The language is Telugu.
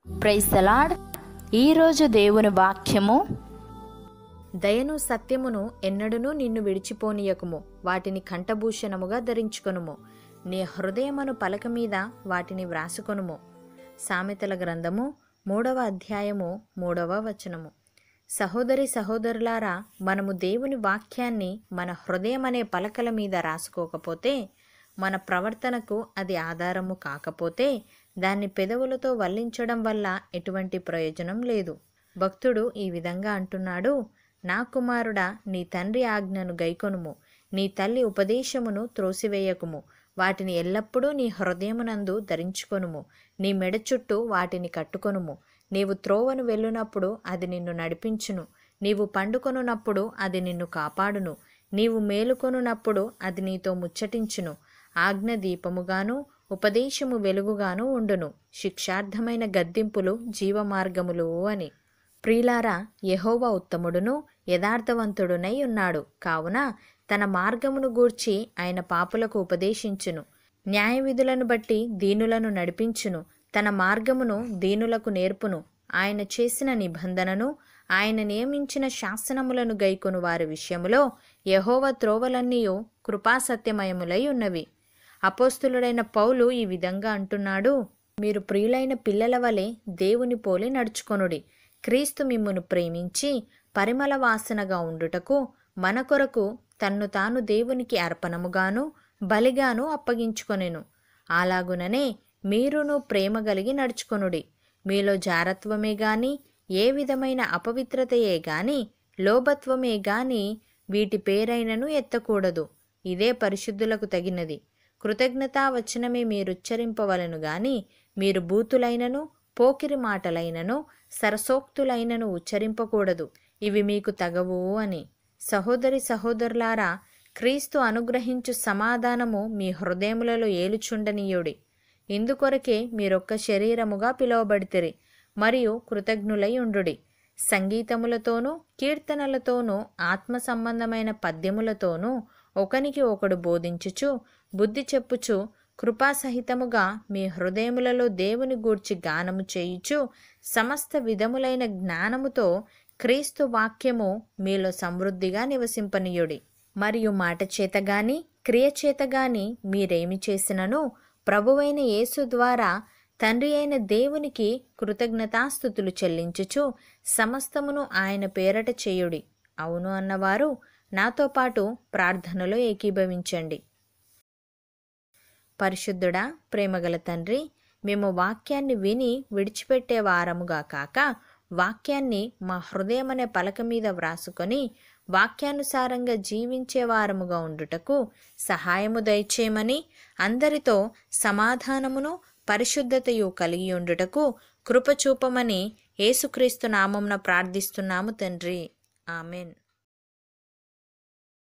ప్రైజ్ దలాడ్ ఈరోజు దేవుని వాక్యము దయను సత్యమును ఎన్నడూనూ నిన్ను విడిచిపోనీయకుము వాటిని కంఠభూషణముగా ధరించుకొనుము నీ హృదయమను పలక మీద వాటిని వ్రాసుకొనుము సామెతల గ్రంథము మూడవ అధ్యాయము మూడవ వచనము సహోదరి సహోదరులారా మనము దేవుని వాక్యాన్ని మన హృదయం అనే పలకల మీద రాసుకోకపోతే మన ప్రవర్తనకు అది ఆధారము కాకపోతే దాన్ని పెదవులతో వల్లించడం వల్ల ఎటువంటి ప్రయోజనం లేదు భక్తుడు ఈ విధంగా అంటున్నాడు నా కుమారుడా నీ తండ్రి ఆజ్ఞను గైకొనుము నీ తల్లి ఉపదేశమును త్రోసివేయకుము వాటిని ఎల్లప్పుడూ నీ హృదయమునందు ధరించుకొనుము నీ మెడ చుట్టూ వాటిని కట్టుకొనుము నీవు త్రోవను వెళ్ళునప్పుడు అది నిన్ను నడిపించును నీవు పండుకొనున్నప్పుడు అది నిన్ను కాపాడును నీవు మేలుకొనున్నప్పుడు అది నీతో ముచ్చటించును ఆజ్ఞ దీపముగాను ఉపదేశము వెలుగుగాను ఉండును శిక్షార్థమైన గద్దింపులు జీవమార్గములు అని ప్రియులారా యెహోవా ఉత్తముడును యథార్థవంతుడునై ఉన్నాడు కావున తన మార్గమును గూర్చి ఆయన పాపులకు ఉపదేశించును న్యాయవిధులను బట్టి దీనులను నడిపించును తన మార్గమును దీనులకు నేర్పును ఆయన చేసిన నిబంధనను ఆయన నియమించిన శాసనములను గైకొను వారి విషయములో యహోవ త్రోవలన్నీయు కృపాసత్యమయములై ఉన్నవి అపోస్తులుడైన పౌలు ఈ విధంగా అంటున్నాడు మీరు ప్రియులైన పిల్లల వలె దేవుని పోలి నడుచుకొనుడి క్రీస్తు మిమ్మును ప్రేమించి పరిమళ వాసనగా ఉండుటకు మన కొరకు తన్ను తాను దేవునికి అర్పణముగాను బలిగాను అప్పగించుకొనెను అలాగుననే మీరును ప్రేమ కలిగి నడుచుకొనుడి మీలో జారత్వమే గాని ఏ విధమైన అపవిత్రతయే గాని లోభత్వమే గాని వీటి పేరైనను ఎత్తకూడదు ఇదే పరిశుద్ధులకు తగినది కృతజ్ఞతా వచనమే మీరుచ్చరింపవలను గాని మీరు బూతులైనను పోకిరి మాటలైనను సరసోక్తులైనను ఉచ్చరింపకూడదు ఇవి మీకు తగవు అని సహోదరి సహోదరులారా క్రీస్తు అనుగ్రహించు సమాధానము మీ హృదయములలో ఏలుచుండనీయుడి ఇందుకొరకే మీరొక్క శరీరముగా పిలువబడితిరి మరియు కృతజ్ఞులై ఉండుడి సంగీతములతోనూ కీర్తనలతోనూ ఆత్మ సంబంధమైన పద్యములతోనూ ఒకనికి ఒకడు బోధించుచు బుద్ధి చెప్పుచు కృపాసహితముగా మీ హృదయములలో దేవుని గూర్చి గానము చేయుచు సమస్త విధములైన జ్ఞానముతో క్రీస్తు వాక్యము మీలో సమృద్ధిగా నివసింపనీయుడి మరియు మాట చేతగాని క్రియ చేతగాని మీరేమి చేసినను ప్రభువైన యేసు ద్వారా తండ్రి అయిన దేవునికి కృతజ్ఞతాస్థుతులు చెల్లించుచు సమస్తమును ఆయన పేరట చేయుడి అవును అన్నవారు నాతో పాటు ప్రార్థనలో ఏకీభవించండి పరిశుద్ధుడా ప్రేమగల తండ్రి మేము వాక్యాన్ని విని విడిచిపెట్టే వారముగా కాక వాక్యాన్ని మా హృదయమనే పలక మీద వ్రాసుకొని వాక్యానుసారంగా జీవించే వారముగా ఉండుటకు సహాయము దయచేయమని అందరితో సమాధానమును పరిశుద్ధతయు కలిగి ఉండుటకు కృపచూపమని యేసుక్రీస్తు నామంన ప్రార్థిస్తున్నాము తండ్రి ఆమెన్